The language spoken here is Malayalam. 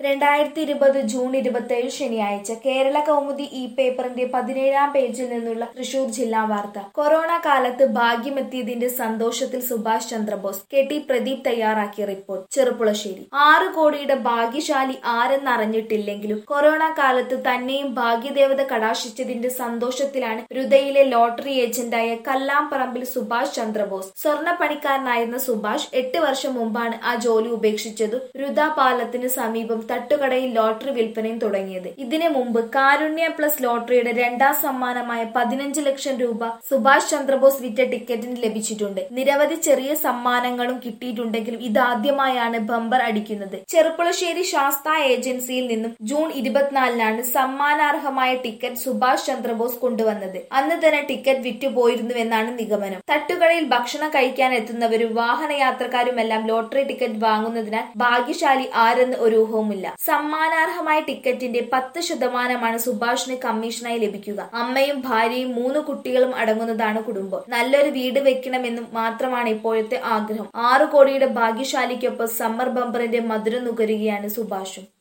രണ്ടായിരത്തി ഇരുപത് ജൂൺ ഇരുപത്തേഴ് ശനിയാഴ്ച കേരള കൗമുദി ഇ പേപ്പറിന്റെ പതിനേഴാം പേജിൽ നിന്നുള്ള തൃശൂർ ജില്ലാ വാർത്ത കൊറോണ കാലത്ത് ഭാഗ്യമെത്തിയതിന്റെ സന്തോഷത്തിൽ സുഭാഷ് ചന്ദ്രബോസ് കെ ടി പ്രദീപ് തയ്യാറാക്കിയ റിപ്പോർട്ട് ചെറുപ്പുളശ്ശേരി ആറ് കോടിയുടെ ഭാഗ്യശാലി ആരെന്നറിഞ്ഞിട്ടില്ലെങ്കിലും കൊറോണ കാലത്ത് തന്നെയും ഭാഗ്യദേവത കടാക്ഷിച്ചതിന്റെ സന്തോഷത്തിലാണ് ഹൃദയിലെ ലോട്ടറി ഏജന്റായ കല്ലാംപറമ്പിൽ സുഭാഷ് ചന്ദ്രബോസ് സ്വർണ്ണ പണിക്കാരനായിരുന്ന സുഭാഷ് എട്ട് വർഷം മുമ്പാണ് ആ ജോലി ഉപേക്ഷിച്ചത് രുദ പാലത്തിന് സമീപം തട്ടുകടയിൽ ലോട്ടറി വിൽപ്പനയും തുടങ്ങിയത് ഇതിനു മുമ്പ് കാരുണ്യ പ്ലസ് ലോട്ടറിയുടെ രണ്ടാം സമ്മാനമായ പതിനഞ്ച് ലക്ഷം രൂപ സുഭാഷ് ചന്ദ്രബോസ് വിറ്റ ടിക്കറ്റിന് ലഭിച്ചിട്ടുണ്ട് നിരവധി ചെറിയ സമ്മാനങ്ങളും കിട്ടിയിട്ടുണ്ടെങ്കിലും ഇതാദ്യമായാണ് ബമ്പർ അടിക്കുന്നത് ചെറുപ്പുളശ്ശേരി ശാസ്ത ഏജൻസിയിൽ നിന്നും ജൂൺ ഇരുപത്തിനാലിനാണ് സമ്മാനാർഹമായ ടിക്കറ്റ് സുഭാഷ് ചന്ദ്രബോസ് കൊണ്ടുവന്നത് അന്ന് തന്നെ ടിക്കറ്റ് വിറ്റുപോയിരുന്നുവെന്നാണ് നിഗമനം തട്ടുകടയിൽ ഭക്ഷണം കഴിക്കാൻ എത്തുന്നവരും വാഹനയാത്രക്കാരുമെല്ലാം ലോട്ടറി ടിക്കറ്റ് വാങ്ങുന്നതിനാൽ ഭാഗ്യശാലി ആരെന്ന് ഒരു ഊഹവുമില്ല സമ്മാനാർഹമായ ടിക്കറ്റിന്റെ പത്ത് ശതമാനമാണ് സുഭാഷിന് കമ്മീഷനായി ലഭിക്കുക അമ്മയും ഭാര്യയും മൂന്ന് കുട്ടികളും അടങ്ങുന്നതാണ് കുടുംബം നല്ലൊരു വീട് വെക്കണമെന്നും മാത്രമാണ് ഇപ്പോഴത്തെ ആഗ്രഹം ആറു കോടിയുടെ ഭാഗ്യശാലിക്കൊപ്പം സമ്മർ ബമ്പറിന്റെ മധുരം നുകരുകയാണ് സുഭാഷും